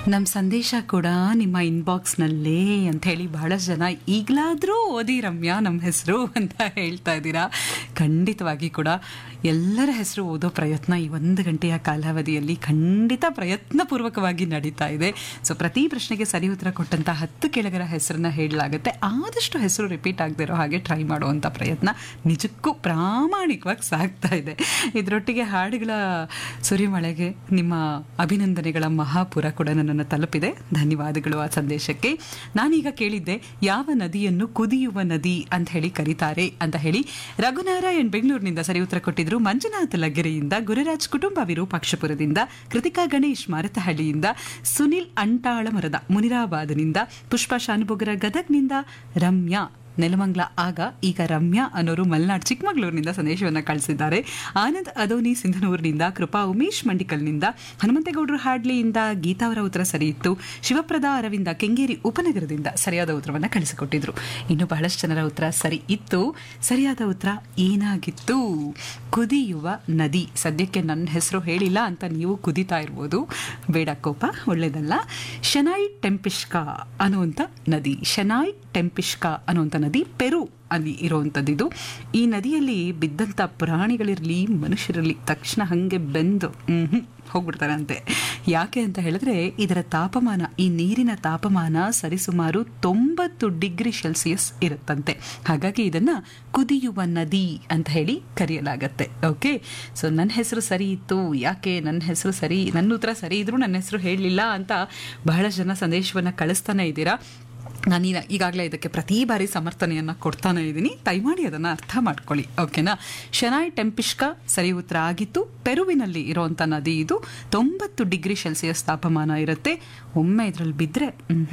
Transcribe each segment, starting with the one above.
ನಮ್ಮ ಸಂದೇಶ ಕೂಡ ನಿಮ್ಮ ಇನ್ಬಾಕ್ಸ್ನಲ್ಲೇ ಅಂತ ಹೇಳಿ ಬಹಳಷ್ಟು ಜನ ಈಗಲಾದರೂ ಓದಿ ರಮ್ಯಾ ನಮ್ಮ ಹೆಸರು ಅಂತ ಹೇಳ್ತಾ ಇದ್ದೀರಾ ಖಂಡಿತವಾಗಿ ಕೂಡ ಎಲ್ಲರ ಹೆಸರು ಓದೋ ಪ್ರಯತ್ನ ಈ ಒಂದು ಗಂಟೆಯ ಕಾಲಾವಧಿಯಲ್ಲಿ ಖಂಡಿತ ಪ್ರಯತ್ನಪೂರ್ವಕವಾಗಿ ನಡೀತಾ ಇದೆ ಸೊ ಪ್ರತಿ ಪ್ರಶ್ನೆಗೆ ಸರಿ ಉತ್ತರ ಕೊಟ್ಟಂತ ಹತ್ತು ಕೆಳಗರ ಹೆಸರನ್ನ ಹೇಳಲಾಗುತ್ತೆ ಆದಷ್ಟು ಹೆಸರು ರಿಪೀಟ್ ಆಗದಿರೋ ಹಾಗೆ ಟ್ರೈ ಮಾಡುವಂಥ ಪ್ರಯತ್ನ ನಿಜಕ್ಕೂ ಪ್ರಾಮಾಣಿಕವಾಗಿ ಸಾಗ್ತಾ ಇದೆ ಇದರೊಟ್ಟಿಗೆ ಹಾಡುಗಳ ಸುರಿಮಳೆಗೆ ನಿಮ್ಮ ಅಭಿನಂದನೆಗಳ ಮಹಾಪುರ ಕೂಡ ನನ್ನನ್ನು ತಲುಪಿದೆ ಧನ್ಯವಾದಗಳು ಆ ಸಂದೇಶಕ್ಕೆ ನಾನೀಗ ಕೇಳಿದ್ದೆ ಯಾವ ನದಿಯನ್ನು ಕುದಿಯುವ ನದಿ ಅಂತ ಹೇಳಿ ಕರೀತಾರೆ ಅಂತ ಹೇಳಿ ರಘುನಾರಾಯಣ್ ಬೆಂಗಳೂರಿನಿಂದ ಸರಿ ಉತ್ತರ ಕೊಟ್ಟಿದ್ರು ಮಂಜುನಾಥ ಲಗ್ಗೆರೆಯಿಂದ ಗುರುರಾಜ್ ಕುಟುಂಬ ವಿರೂಪಾಕ್ಷಪುರದಿಂದ ಕೃತಿಕಾ ಗಣೇಶ್ ಮಾರತಹಳ್ಳಿಯಿಂದ ಸುನಿಲ್ ಅಂಟಾಳ ಮರದ ಮುನಿರಾಬಾದ್ನಿಂದ ಪುಷ್ಪ ಶಾನುಭೋಗರ ಗದಗ್ನಿಂದ ರಮ್ಯಾ ನೆಲಮಂಗ್ಲ ಆಗ ಈಗ ರಮ್ಯಾ ಅನ್ನೋರು ಮಲ್ನಾಡ್ ಚಿಕ್ಕಮಗಳೂರಿನಿಂದ ಸಂದೇಶವನ್ನು ಕಳಿಸಿದ್ದಾರೆ ಆನಂದ್ ಅದೋನಿ ಸಿಂಧನೂರಿನಿಂದ ಕೃಪಾ ಉಮೇಶ್ ಮಂಡಿಕಲ್ನಿಂದ ಹನುಮಂತೇಗೌಡರು ಹಾಡ್ಲಿಯಿಂದ ಗೀತಾ ಅವರ ಉತ್ತರ ಸರಿ ಇತ್ತು ಶಿವಪ್ರದ ಅರವಿಂದ ಕೆಂಗೇರಿ ಉಪನಗರದಿಂದ ಸರಿಯಾದ ಉತ್ತರವನ್ನು ಕಳಿಸಿಕೊಟ್ಟಿದ್ರು ಇನ್ನು ಬಹಳಷ್ಟು ಜನರ ಉತ್ತರ ಸರಿ ಇತ್ತು ಸರಿಯಾದ ಉತ್ತರ ಏನಾಗಿತ್ತು ಕುದಿಯುವ ನದಿ ಸದ್ಯಕ್ಕೆ ನನ್ನ ಹೆಸರು ಹೇಳಿಲ್ಲ ಅಂತ ನೀವು ಕುದಿತಾ ಇರ್ಬೋದು ಬೇಡ ಕೋಪ ಒಳ್ಳೇದಲ್ಲ ಶನಾಯ್ ಟೆಂಪಿಷ್ಕಾ ಅನ್ನುವಂಥ ನದಿ ಶನಾಯ್ ಟೆಂಪಿಷ್ಕಾ ಅನ್ನುವಂಥ ನದಿ ಪೆರು ಅಲ್ಲಿ ಇರುವಂಥದ್ದು ಇದು ಈ ನದಿಯಲ್ಲಿ ಬಿದ್ದಂಥ ಪ್ರಾಣಿಗಳಿರಲಿ ಮನುಷ್ಯರಿರಲಿ ತಕ್ಷಣ ಹಾಗೆ ಬೆಂದು ಹ್ಮ್ ಹೋಗ್ಬಿಡ್ತಾರಂತೆ ಯಾಕೆ ಅಂತ ಹೇಳಿದ್ರೆ ಇದರ ತಾಪಮಾನ ಈ ನೀರಿನ ತಾಪಮಾನ ಸರಿಸುಮಾರು ತೊಂಬತ್ತು ಡಿಗ್ರಿ ಸೆಲ್ಸಿಯಸ್ ಇರುತ್ತಂತೆ ಹಾಗಾಗಿ ಇದನ್ನ ಕುದಿಯುವ ನದಿ ಅಂತ ಹೇಳಿ ಕರೆಯಲಾಗತ್ತೆ ಓಕೆ ಸೊ ನನ್ನ ಹೆಸರು ಸರಿ ಇತ್ತು ಯಾಕೆ ನನ್ನ ಹೆಸರು ಸರಿ ನನ್ನ ಉತ್ತರ ಸರಿ ಇದ್ರೂ ನನ್ನ ಹೆಸರು ಹೇಳಲಿಲ್ಲ ಅಂತ ಬಹಳಷ್ಟು ಜನ ಸಂದೇಶವನ್ನು ಕಳಿಸ್ತಾನೆ ಇದ್ದೀರಾ ನಾನು ಈಗಾಗಲೇ ಇದಕ್ಕೆ ಪ್ರತಿ ಬಾರಿ ಸಮರ್ಥನೆಯನ್ನು ಕೊಡ್ತಾನೆ ಇದ್ದೀನಿ ದಯಮಾಡಿ ಅದನ್ನು ಅರ್ಥ ಮಾಡ್ಕೊಳ್ಳಿ ಓಕೆನಾ ಶನಾಯ್ ಟೆಂಪಿಷ್ಕಾ ಸರಿ ಉತ್ತರ ಆಗಿತ್ತು ಪೆರುವಿನಲ್ಲಿ ಇರುವಂಥ ನದಿ ಇದು ತೊಂಬತ್ತು ಡಿಗ್ರಿ ಸೆಲ್ಸಿಯಸ್ ತಾಪಮಾನ ಇರುತ್ತೆ ಒಮ್ಮೆ ಇದರಲ್ಲಿ ಬಿದ್ದರೆ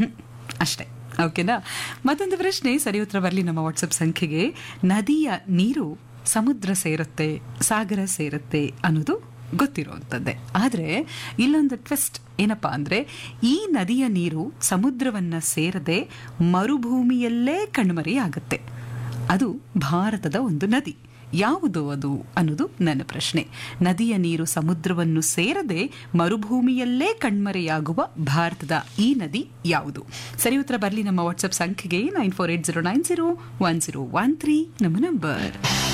ಅಷ್ಟೇ ಓಕೆನಾ ಮತ್ತೊಂದು ಪ್ರಶ್ನೆ ಸರಿ ಉತ್ತರ ಬರಲಿ ನಮ್ಮ ವಾಟ್ಸಪ್ ಸಂಖ್ಯೆಗೆ ನದಿಯ ನೀರು ಸಮುದ್ರ ಸೇರುತ್ತೆ ಸಾಗರ ಸೇರುತ್ತೆ ಅನ್ನೋದು ಗೊತ್ತಿರುವಂಥದ್ದೇ ಆದರೆ ಇಲ್ಲೊಂದು ಟ್ವಿಸ್ಟ್ ಏನಪ್ಪ ಅಂದರೆ ಈ ನದಿಯ ನೀರು ಸಮುದ್ರವನ್ನು ಸೇರದೆ ಮರುಭೂಮಿಯಲ್ಲೇ ಕಣ್ಮರೆಯಾಗುತ್ತೆ ಅದು ಭಾರತದ ಒಂದು ನದಿ ಯಾವುದು ಅದು ಅನ್ನೋದು ನನ್ನ ಪ್ರಶ್ನೆ ನದಿಯ ನೀರು ಸಮುದ್ರವನ್ನು ಸೇರದೆ ಮರುಭೂಮಿಯಲ್ಲೇ ಕಣ್ಮರೆಯಾಗುವ ಭಾರತದ ಈ ನದಿ ಯಾವುದು ಸರಿ ಉತ್ತರ ಬರಲಿ ನಮ್ಮ ವಾಟ್ಸಪ್ ಸಂಖ್ಯೆಗೆ nine four eight zero nine zero one zero one three ನಮ್ಮ ನಂಬರ್